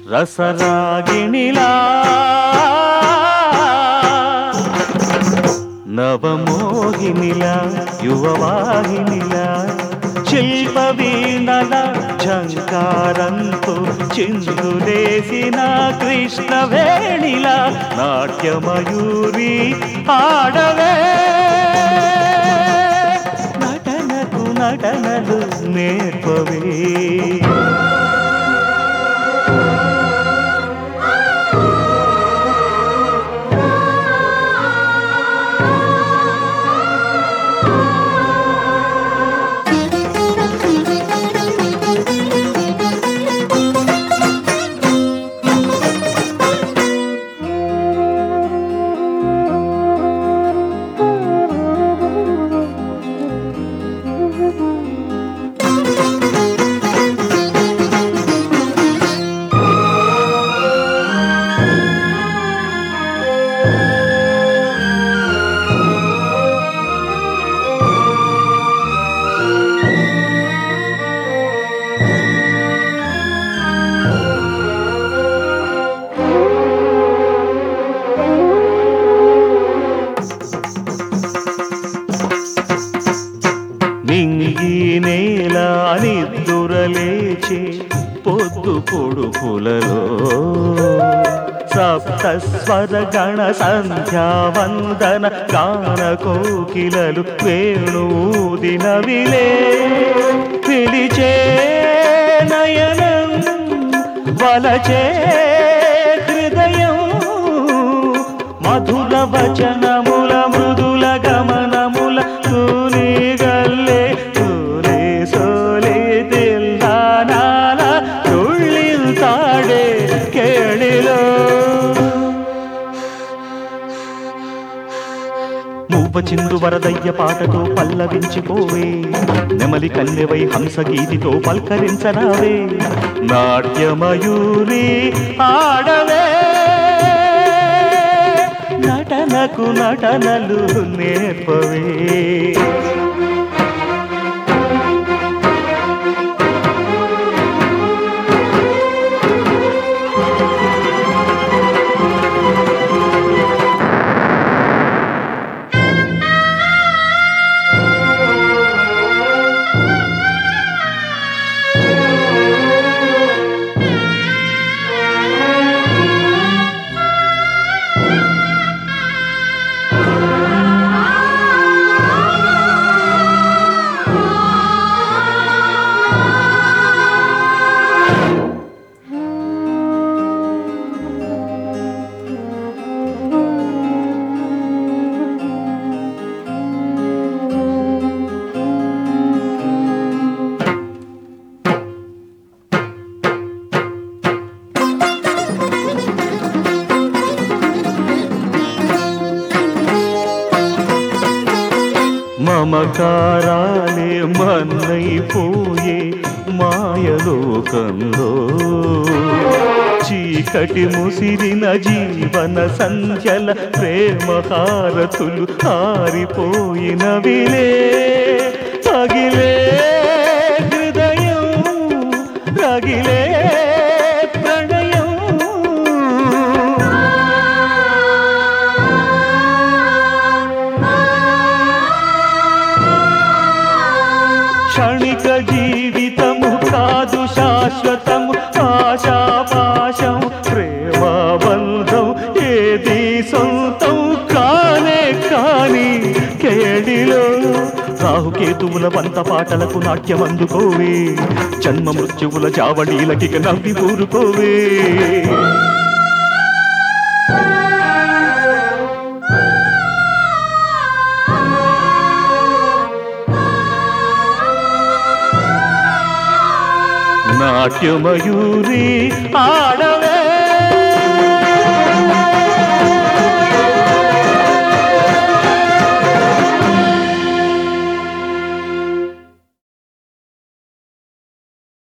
రసరాగిణిలా నవమోహినిలా యువవాహినిలా శిల్ప వీణల ఝంకారంతో చిందులేసిన కృష్ణవేణిలా నాట్యమయూరి ఆడవే నటనకు నటనలు నేర్పవే నింగి నేల నిద్దురలేచే పొద్దు పొడుపులలో సప్త స్వర గణ సంధ్యావందన గాన కోకిలలు వేణుదినవిలే పిలిచే నయనం వలచే హృదయం మధుర వచనముల మృదుల గమనముల తూని గల్లే తూనే సోలే తిల్లానాల తుళ్ళిల్తాడే కేళిలో మూప చిందు వరదయ్య పాటతో పల్లవించిపోవే నెమలి కన్నెవై హంస గీతితో పల్కరించరావే నాట్యమయూరి ఆడవే నటనకు నటనలు నేర్పవే మమకారాలే మన్నైపోయే మాయలోకంలో చీకటి ముసిరిన జీవన సంధ్యల ప్రేమ హారతులు ఆరిపోయిన విలే పగిలే హృదయం రగిలే ప్రణయం క్షణిక జీవితము కాదు శాశ్వతము ఆశాపాశం ప్రేమబంధం ఏది సొంతం కానే కాని కేడిలో రాహుకేతువుల వంత పాటలకు నాట్యం అందుకోవే జన్మ మృత్యువుల చావడీలకి నవ్వి ఊరుకోవే నాట్యమయూరి ఆడవే